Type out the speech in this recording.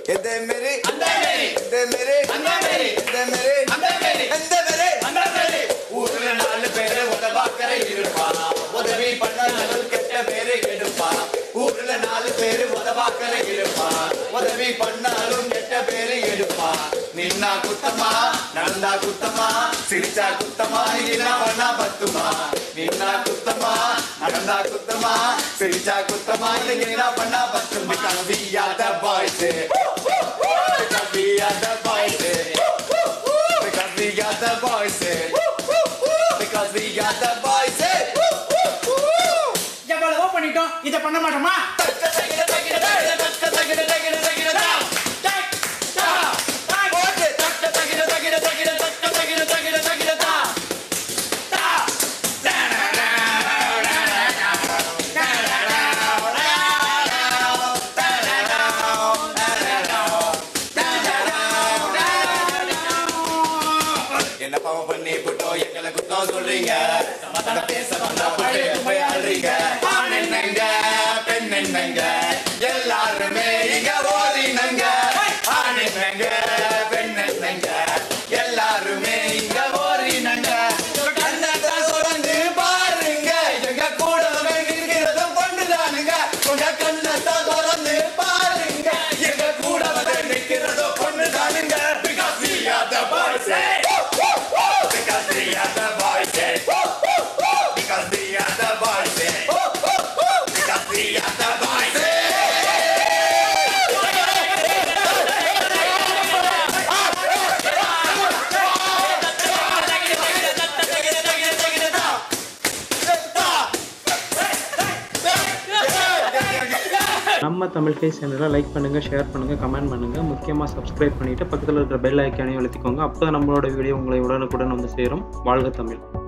எந்த மேரி அந்த மேரி எந்த மேரி அந்த மேரி எந்த மேரி அந்த மேரி எந்த மேரி அந்த மேரி ஊர்ல நாலு பேரு உதவாக்கரை இருப்பா உதவி பண்ணாலும் கெட்ட பேரு எடுப்பா ஊர்ல நாலு பேரு உதவாக்கரை இருப்பா உதவி பண்ணாலும் கெட்ட பேரு எடுப்பா நின்னா குத்தமா நடந்தா குத்தமா சிரிச்சா குத்தமா என்ன பண்ணா பத்துமா நின்னா குத்தமா நடந்தா குத்தமா சிரிச்சா குத்தமா என்ன பண்ணா பத்துமா கவியாத பாய்ஸ் கவியாத boys Because we got the boys in. Because we got the boys in. எவ்வளவோ பண்ணிட்டோம் இதை பண்ண மாட்டோமா என்ன பாவம் பண்ணி புட்டோம் எங்களை குத்தம் சொல்றீங்க சமாதான பேச வந்தா போய் போய் ஆடுறீங்க ஆண் என்னங்க பெண் என்னங்க எல்லாருமே இங்க ஓடினங்க ஆண் என்னங்க பெண் என்னங்க எல்லாருமே இங்க ஓடினங்க கண்ணத்தை திறந்து பாருங்க எங்க கூடவே இருக்கிறதும் பொண்ணுதானுங்க உங்க கண்ணத்தை திறந்து பாருங்க எங்க கூடவே நிக்கிறதும் பொண்ணுதானுங்க because we are the boys eh? because we are the boys eh? because we are the boys eh? because we are the boys eh? நம்ம தமிழ் ஃபேஸ் சேனலை லைக் பண்ணுங்கள் ஷேர் பண்ணுங்கள் கமெண்ட் பண்ணுங்கள் முக்கியமாக சப்ஸ்கிரைப் பண்ணிவிட்டு பக்கத்தில் இருக்கிற பெல் ஐக்கானையும் அழுத்திக்கோங்க அப்போ நம்மளோட வீடியோ உங்களை உடனுக்குடன் வந்து சேரும் வாழ்க தமிழ்